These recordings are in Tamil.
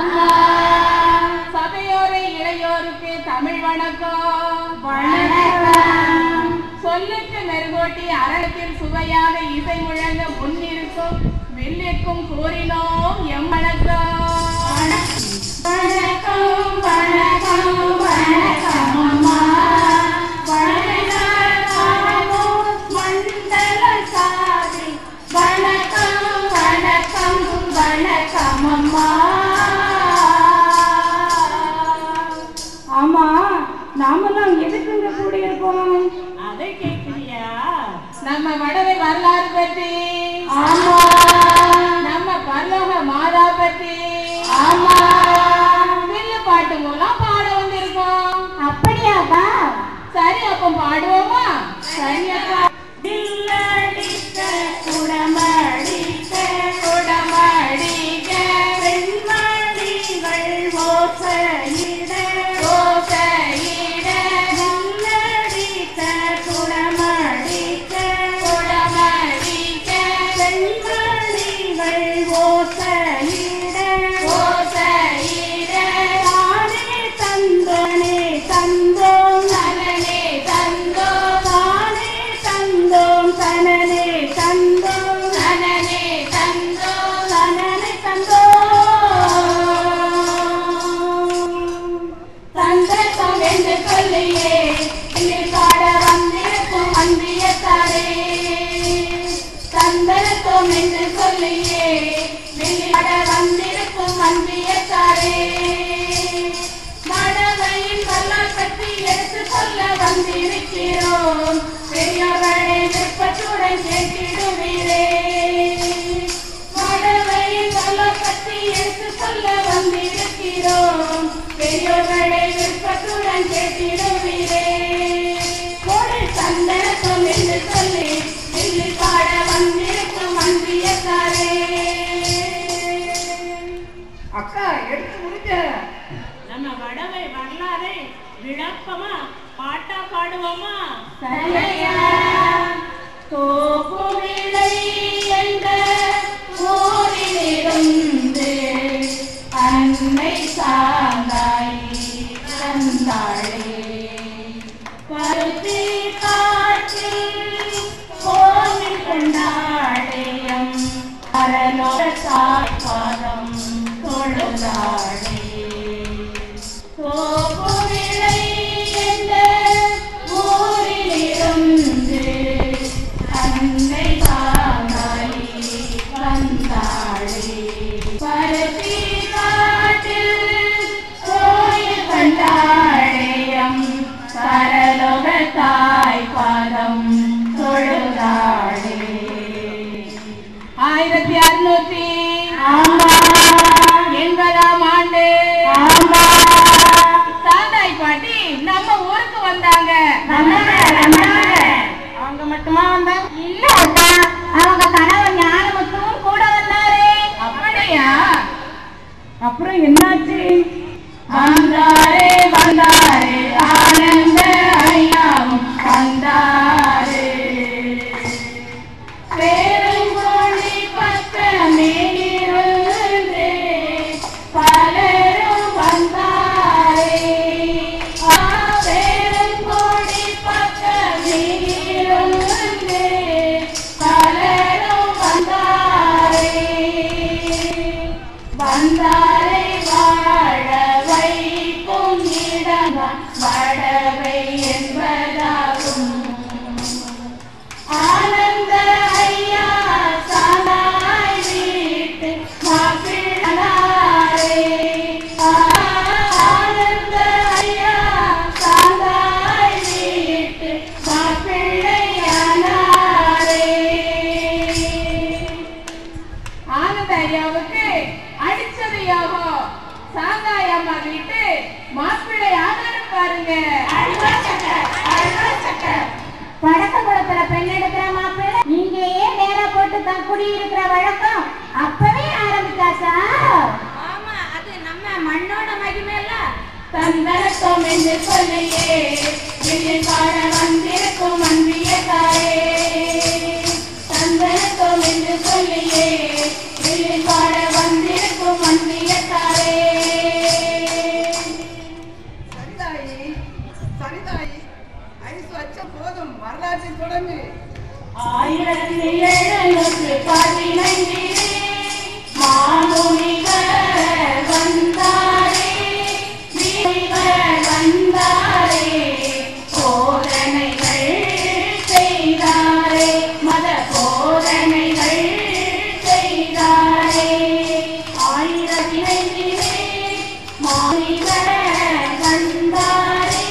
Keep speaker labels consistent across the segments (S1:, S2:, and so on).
S1: ஆமா
S2: சபையோரை இளையோருக்கு தமிழ் வணக்கம்
S1: வணக்கம்
S2: சொல்லுக்கு மெருகோட்டி அரங்கத்தில் சுவையாக இசை முழங்க முன்னிருக்கும் வில்லிற்கும் கூறினோம் எம் வணக்கம்
S1: வணக்கம் வணக்கம் வணக்கம் அம்மா வணக்கம் மண்டல சாதி வணக்கம் வணக்கம் வணக்கம் அம்மா ஆமா நாமெல்லாம் எதுக்குங்க கூடியிருக்கோம்
S2: அதை கேட்கிறியா நம்ம வடவை வரலாறு பற்றி
S1: ஆமா
S2: நம்ம பரலோக மாதா பற்றி
S1: ஆமா
S2: வில்லு பாட்டு மூலம் பாட வந்திருக்கோம்
S1: அப்படியாப்பா
S2: சரி அப்போ பாடுவோமா
S1: சரியப்பா வில்லடிக்க குடமடிக்க
S2: குடமடிக்க
S1: பெண்மணிகள் ஓசையிட
S2: ஓசையிட
S1: வில்லடிக்க குடமடிக்க
S2: குடமடிக்க
S1: பெண்மணிகள் ஓசையிட
S2: ஓசையிட
S1: தானே தந்தோனே தந்தோம்
S2: தனனே தந்தோ
S1: தானே தந்தோம் தனனே தந்தோம்
S2: தனனே தந்தோ
S1: தனனை தந்தோம்
S2: தந்தத்தம் என்று சொல்லியே இங்கே பாட வந்திருக்கும் அன்பியத்தாரே தந்தரத்தம் என்று சொல்லியே வெளி பாட வந்திருக்கும் அன்பியத்தாரே மடமையின் வரலாறு பற்றி எடுத்து சொல்ல வந்திருக்கிறோம் பெரியவர்களே விருப்பத்துடன் கேட்டிடுவீரே மடமையின் வரலாறு பற்றி எடுத்து சொல்ல வந்திருக்கிறோம் பெரியோர்களை விருப்பத்துடன் கேட்டிடுவீரே கோடை சந்தனத்தம் என்று சொல்லி என்று பாட வந்திருக்கும் அன்பியத்தாரே
S3: அக்கா எடுத்து முடிச்ச
S4: நம்ம வடவை வரலாறை விளக்கமா பாட்டா பாடுவோமா
S2: சரியையா தோப்புவிளை என்ற ஊரிலிருந்து அன்னை சாந்தாய் தந்தாளே பருத்தி காற்றில் கோவில் கொண்டாடேயம் அரலோட தாய்ப்பாதம் தொழுதாடே தோப்புவிளை என்ற ஊரிலிருந்து அன்னை தானாய் வந்தாளே பருத்தி காட்டில் கோயில் கண்டாடேயம் பரலோக தாய் பாதம் தொழுதாடே ஆயிரத்தி அறுநூத்தி
S1: ஆமா
S2: எண்பதாம் ஆண்டு
S1: ஆமா
S2: சாந்தாய் பாட்டி நம்ம ஊருக்கு வந்தாங்க
S1: வந்தாங்க, வந்தாங்க.
S2: அவங்க மட்டுமா வந்தாங்க
S1: இல்ல அக்கா அவங்க கணவர் ஞானமுத்துவும் கூட வந்தாரு
S2: அப்படியா
S1: அப்புறம் என்னாச்சு
S2: வந்தாரே வந்தாரே ஆனந்த ஐயாவும் வந்தாரே பேருங்கோழி பக்கமே இருந்து பலரும் வந்தாரே ஆ, பேருங்கோழி பக்கமே இருந்து பலரும் வந்தாரே வந்தாரை வாழ வைக்கும் இடம் வடவை என்பதாகும் ஆனந்த ஐயா சானாய் வீட்டு மாப்பிள்ளாரே ஆனந்த ஐயா சானாய் வீட்டு மாப்பிள்ளையானாரே ஆனந்த ஐயாவுக்கு அடிச்சது யோகம் சாந்தாய் அம்மா வீட்டு மாப்பிள்ளை ஆனாரு பாருங்க
S1: படக்க குளத்துல பெண் எடுக்கிற மாப்பிள்ளை இங்கேயே வேற போட்டு தான் குடியிருக்கிற வழக்கம் அப்பவே ஆரம்பிச்சாச்சா
S4: ஆமா அது நம்ம மண்ணோட மகிமையில
S2: தந்தரத்தம் என்று சொல்லியே எதில் பாட வந்திருக்கும் அன்பிய தாயே தந்தரத்தம் என்று சொல்லியே எதில் பாட வந்திருக்கும் அன்பிய தாயே
S1: விரைந்திலே மாணிவர் கண்டாரே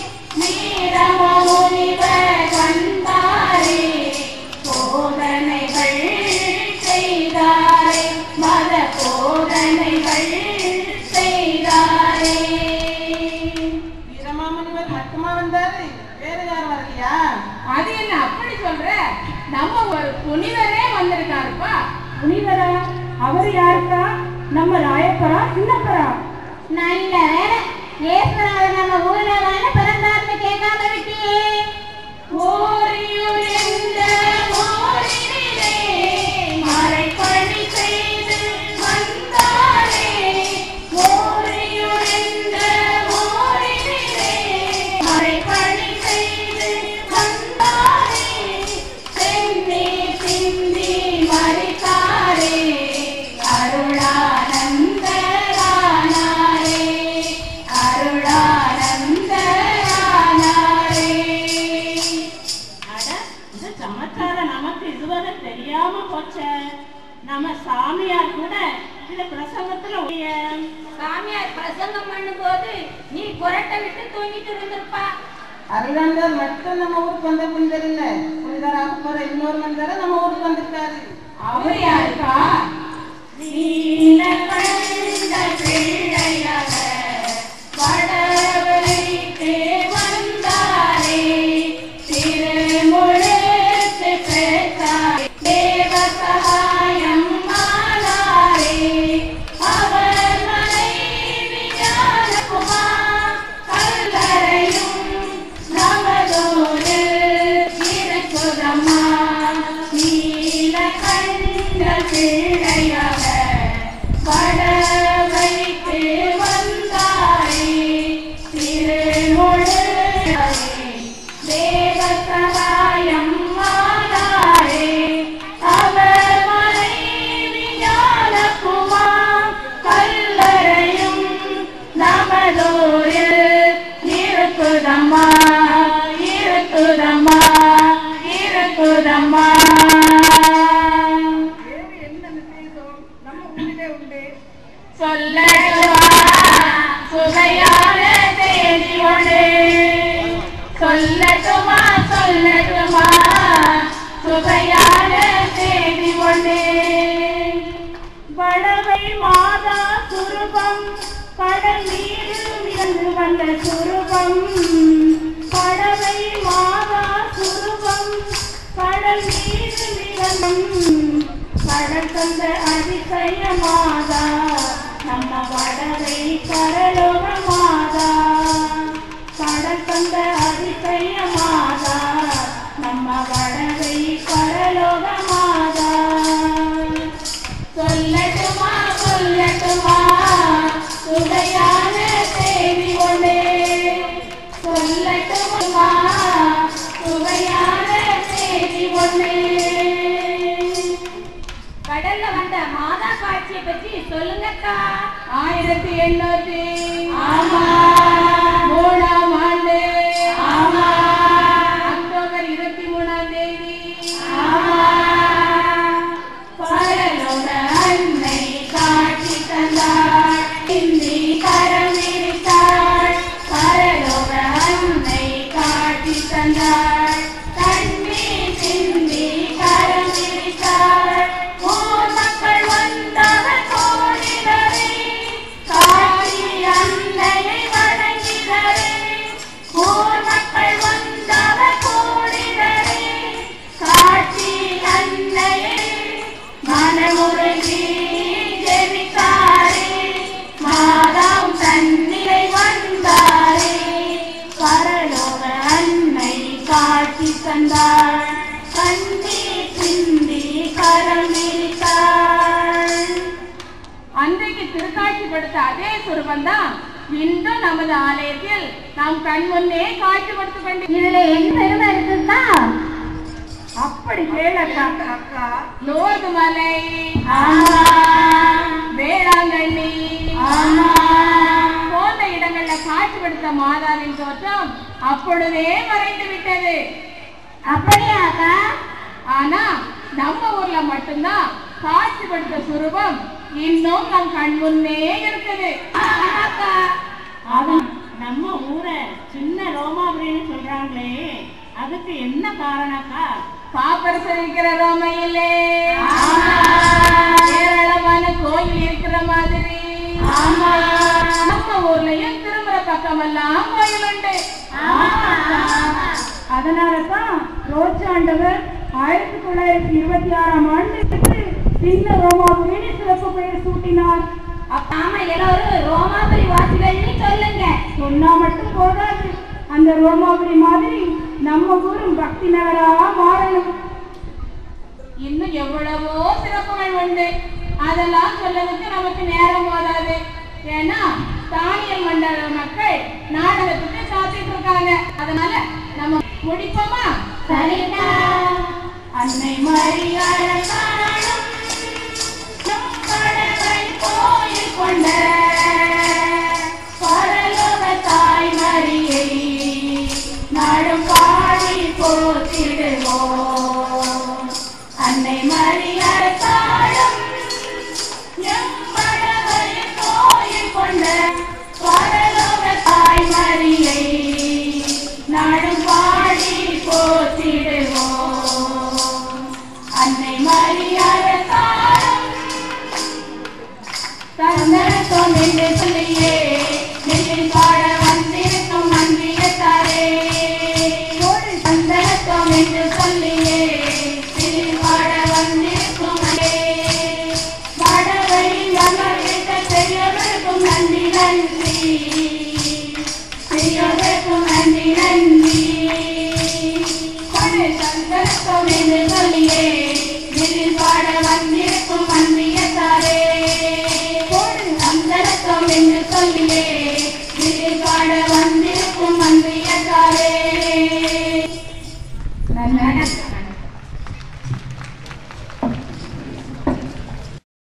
S1: வீரமுனிவர் கண்டாரே போதனைகள் செய்தாரே மத போதனைகள் செய்தாரே
S2: வீரமாமுனிவர் மட்டுமா வந்தாரு வேற யாரும் வரலையா
S3: அது என்ன அப்படி சொல்ற நம்ம ஒரு புனிதரே வந்திருக்காருப்பா
S1: முனிவரா அவர் யாருக்கா நம்ம ராயப்பரா சின்னப்பரா நல்ல வேலை ஏசுநாதர் நம்ம ஊர்ல தானே பிறந்தார்னு கேட்காம விட்டியே ஓரியூர் என்ற ஓரினிலே மறைப்பணி செய்து வந்தாரே ஓரியூர் என்ற ஓரினிலே மறைப்பணி செய்து வந்தாரே சென்னி சிந்தி மறித்தாரே அருளானந்தரானாரே அருளானந்தரானாரே
S2: அட இந்த சமாச்சாரம் நமக்கு இதுவரை தெரியாம போச்சே நம்ம சாமியார் கூட இந்த பிரசங்கத்துல உடைய-
S4: சாமியார் பிரசங்கம் பண்ணும்போது நீ குரட்டை விட்டு தூங்கிட்டு இருந்திருப்பா
S2: அருளாண்டவர் மட்டும் நம்ம ஊருக்கு வந்த புனிதர் இல்ல புனிதராக போற இன்னொரு மனிதர் நம்ம ஊருக்கு வந்திருக்காரு
S3: அவர் யாருக்கா
S1: நீலகண்ட பிள்ளையவர் வடவழிக்கு வந்தாரே திருமுழுக்கு பெற்றாரே தேவ சகாயம் ஆனாரே அவர் மனைவி ஞானகுமார் கல்லறையும் நமதோடு இருக்குதம்மா நீலகண்ட பிள்ளையவர் வடவைக்கு வந்தாரே திருமுழு தேவ சகாயம் ஆனாரே அவர் மனைவி ஞானகுமார் கல்லறையும் நமதோடு இருக்குதம்மா இருக்குதம்மா இருக்குதம்மா
S3: வேறு என்ன விசேஷம் நம்ம ஊரிலே உண்டு
S1: சொல்லட்டுமா சுவையான செய்தி ஒன்று சொல்லட்டுமா சொல்லட்டுமா சுவையான செய்தி ஒன்று வடவை மாதா சுரூபம் கடல் நீரில் மிதந்து வந்த சுரூபம் படவை மாதா சுரூபம் கடல் நீரில் மிதந்தும் கடல் தந்த அதிசய மாதா நம்ம வடவை பரலோக மாதா கடல் தந்த அதிசய மாதா நம்ம வடவை பரலோக மாதா சொல்லட்டுமா சொல்லட்டுமா சுவையான செய்தி ஒன்று சொல்லட்டுமா சுவையான செய்தி ஒன்று
S4: கடல்ல வந்த மாதா காட்சியை பத்தி சொல்லுங்கக்கா
S3: ஆயிரத்தி எண்ணூத்தி
S1: ஆமா
S3: மூணாம் ஆண்டு
S1: ஆமா
S3: அக்டோபர் இருபத்தி மூணாம் தேதி
S1: ஆமா பரலோக அன்னை காட்சி தந்தாள் இந்தி கரம் விரித்தாள் பரலோக அன்னை காட்சி தந்தாள் கண்ணீர் சிந்தி கரம் விரித்தாள் ஊர் மக்கள் வந்தவர் கோடினரே காட்சி அன்னையை வணங்கினரே ஊர் மக்கள் வந்தவர் கோடினரே காட்சி அன்னையை மனமுருகி ஜெபித்தாரே மாதாம் தன்னிலை வந்தாரே பரலோக அன்னை காட்சி தந்தாள் கண்ணீர் சிந்தி கரம் விரித்தாள்
S3: அன்றைக்கு திருக்காட்சிப்படுத்த அதே சுரூபம் தான் இன்றும் நமது ஆலயத்தில் நாம் கண் முன்னே காட்சிப்படுத்திக் கொண்டு
S1: இதுல என்ன பெருமை இருக்குதா
S3: அப்படி கேளக்கா அக்கா லோர்து மலை
S1: ஆமா
S3: வேளாங்கண்ணி
S1: ஆமா
S3: போன்ற இடங்கள்ல காட்சிப்படுத்த மாதாவின் தோற்றம் அப்பொழுதே மறைந்து விட்டது
S1: அப்படியாக்கா
S3: ஆனா நம்ம ஊர்ல மட்டும்தான் காட்சிப்படுத்த சுரூபம் இன்னும் நம் கண் முன்னே இருக்குது
S4: ஆமாக்கா
S5: அது நம்ம ஊரை சின்ன ரோமாபுரின்னு சொல்றாங்களே அதுக்கு என்ன காரணக்கா
S3: பாப்பரசர் இருக்கிற ரோமையிலே ஏராளமான கோயில் இருக்கிற மாதிரி நம்ம ஊர்லயும் திரும்புற பக்கமெல்லாம் கோயில் உண்டு
S1: அதனாலதான் ரோச்சாண்டவர் ஆயிரத்தி தொள்ளாயிரத்தி இருபத்தி ஆறாம் ஆண்டுக்கு சின்ன ரோமாபுரின்னு சிறப்பு பெயர் சூட்டினார்
S4: ஆமா எல்லாரும் ரோமாபுரி வாசிகள்னு சொல்லுங்க
S1: சொன்னா மட்டும் போதாது அந்த ரோமாபுரி மாதிரி நம்ம ஊரும் பக்தி நகரா மாறணும்
S3: இன்னும் எவ்வளவோ சிறப்புகள் உண்டு அதெல்லாம் சொல்லதுக்கு நமக்கு நேரம் போதாது ஏன்னா தானியல் மண்டல மக்கள் நாடகத்துக்கு காத்துட்டு இருக்காங்க அதனால நம்ம முடிப்போமா
S4: சரிக்கா
S3: அன்னை மரியாதை காணும் நம் கடவுள் கோயில் கொண்ட பரலோக தாய் மரியை நாடும் பாடி போத்திடுவோம் அன்னை மரியாதை காணும் நம் கடவுள் கோயில் கொண்ட பரலோக தாய் மரியை நாடும் பாடி போத்திடுவோம் அன்னை மரியாதை காலம் தன்னரசம் என்று சொல்லி